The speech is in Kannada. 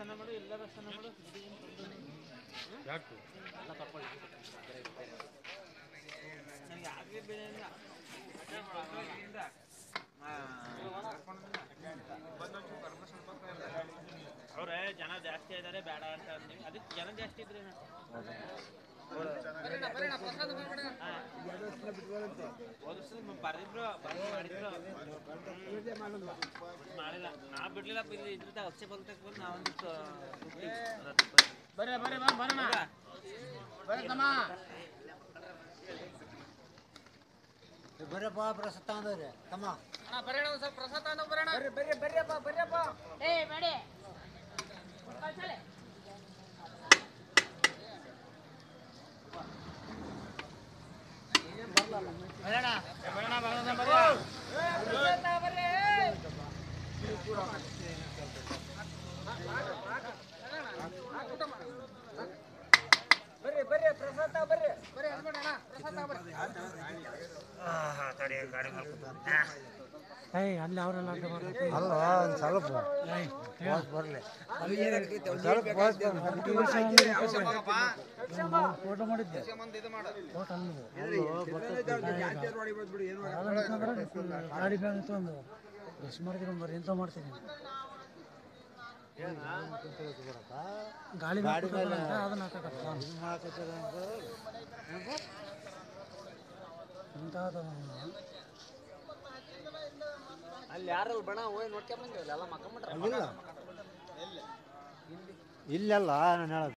ದರ್ಶನ ಮಾಡು ಇಲ್ಲ ದರ್ಶನ ಮಾಡು ಇದೇನ್ ತೊಂದ್ರೆ ಇಲ್ಲ. ಯಾಕೆ ಎಲ್ಲ ತಕೊಳ್ಳಿ ನನಗೆ ಆಗಲೇ ಬೇಡ ಇಲ್ಲ ಅವ್ರೆ ಜನ ಜಾಸ್ತಿ ಇದ್ದಾರೆ ಬೇಡ ಅಂತ ಅಂದ್ವಿ ಅದಕ್ಕೆ ಜನ ಜಾಸ್ತಿ ಇದ್ರೆ ಓದಿಸ್ರು ಬರ್ದಿದ್ರು ಬರ್ದು ಮಾಡಿದ್ರು ಮಾಡಿಲ್ಲ ನಾ ಬಿಡ್ಲಿಲ್ಲ ಇಲ್ಲಿ ಇದ್ರದ ಅಕ್ಷೆ ಬಲ್ತಕ್ ಬಂದು ನಾವೊಂದಿಷ್ಟು ಬರ್ರಿ ಬರ್ರಿ ಬಾ ಬರೋಣ ಬರ್ರಿ ತಮ್ಮ ಬರಪ್ಪ ಪ್ರಸತ್ತ ಅಂದ್ರೆ ತಮ್ಮ ಅಣ್ಣ ಬರೋಣ ಒಂದ್ ಸ್ವಲ್ಪ ಪ್ರಸಾದ ತಗೊಂಡ್ ಬರೋಣ ಬರ್ರಿ ಬರ್ರಿ ಬರ್ರಿಯಪ್ಪ ಬರ್ರಿಯಪ್ಪ ಏ ಬೇಡಿ ಕಳ್ಸಲೆ ಬರೋಣ ಬರೋಣ ಬರೋಣ ಬರ್ರಿ ಬರ್ರಿ ಬರ್ರಿ ಪ್ರಸಾದ ಬರ್ರಿ ಬರ್ರಿ ಹಸ್ಬೆಂಡ್ ಅಣ್ಣ ಪ್ರಸಾದ ಬರ್ರಿ ಅಲ್ಲಿ ಅವರೆಲ್ಲ ಅಲ್ಲ ಒಂದು ಸ್ವಲ್ಪ ಬರಲಿ ಫೋಟೋ ಮಾಡಿದ್ದೆ ಫೋಟೋ ಗಾಡಿ ಬ್ಯಾಗ್ ತೊಂದು ಬ್ರಷ್ ಮಾಡ್ತೀನಿ ಬರ್ರಿ ಎಂತ ಮಾಡ್ತೀನಿ ಗಾಳಿ ಗಾಡಿ ಅದನ್ನ ಎಂತ ಅಲ್ಲಿ ಯಾರಲ್ಲ ಬಣ ಹೋಗಿ ನೋಡ್ಕೊಂಡ್ ಬಂದಿರಲ್ಲ ಎಲ್ಲ ಮಕ್ಕಂಬಿಟ್ರ ಇಲ್ಲಲ್ಲ ನಾನು ಹೇಳೋದು